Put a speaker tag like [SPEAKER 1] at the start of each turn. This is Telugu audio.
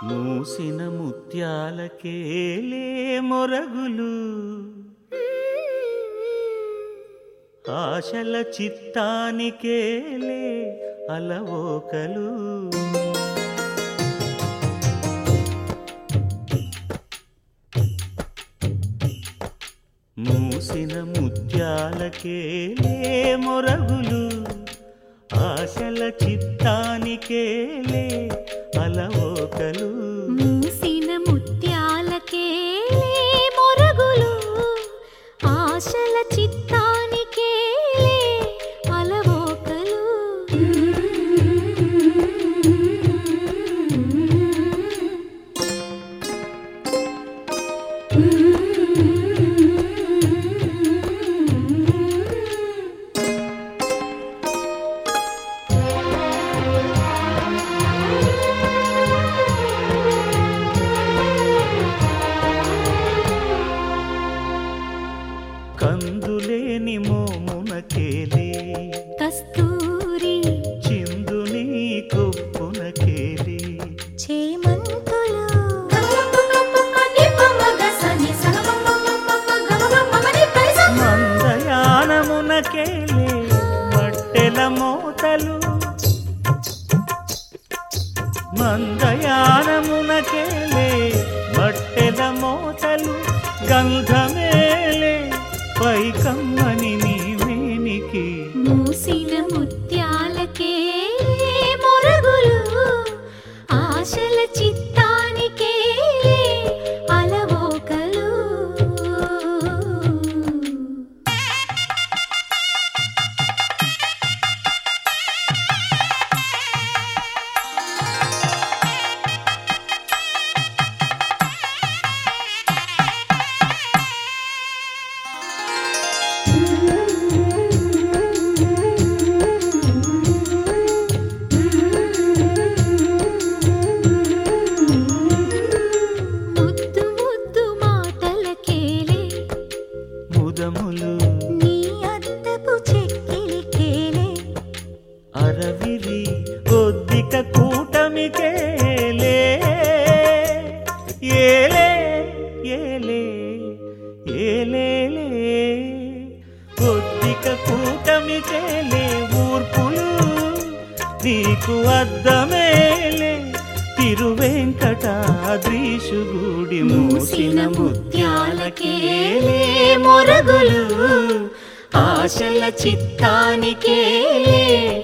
[SPEAKER 1] మూసిన ముత్యాలకేలే మొరగులు ఆశల చిత్తానికేలే అలవోకలు మూసిన ముత్యాలకేలే మొరగులు ఆశల చిత్తానికేలే అలవోకలు
[SPEAKER 2] మూసిన ముత్యాలకే మొరగులు ఆశల చిత్తానికే అలవోకలు
[SPEAKER 1] కందులేని మోమునకేలే
[SPEAKER 2] కస్తూరి
[SPEAKER 1] చిందుని కొప్పునకేలే
[SPEAKER 2] చేమంతులు
[SPEAKER 1] మందయానమునకేలే మట్టెల మోతలు మందయానమునకేలే మట్టెల మోతలు గంధమేలే పైకమ్మని నీవేనికి
[SPEAKER 2] మూసిన ముత్యాలకే మొరగులు ఆశల చిత్తానికే అలవోకలు ముద్దు ముద్దు మాటలకేలే
[SPEAKER 1] ముదములు
[SPEAKER 2] నీ అద్దపు చెక్కిలికేలే
[SPEAKER 1] అరవిరి కొద్దిక కూటమికేలే ఏలే ఏలే ఏలేలే కొద్దిక కూటమికేలే ఊర్పులు నీకు అద్దమేలే తిరువెంకటాద్రీషుగుడి మూసిన ముత్యాలకేలే
[SPEAKER 2] మొరగులు ఆశల చిత్తానికే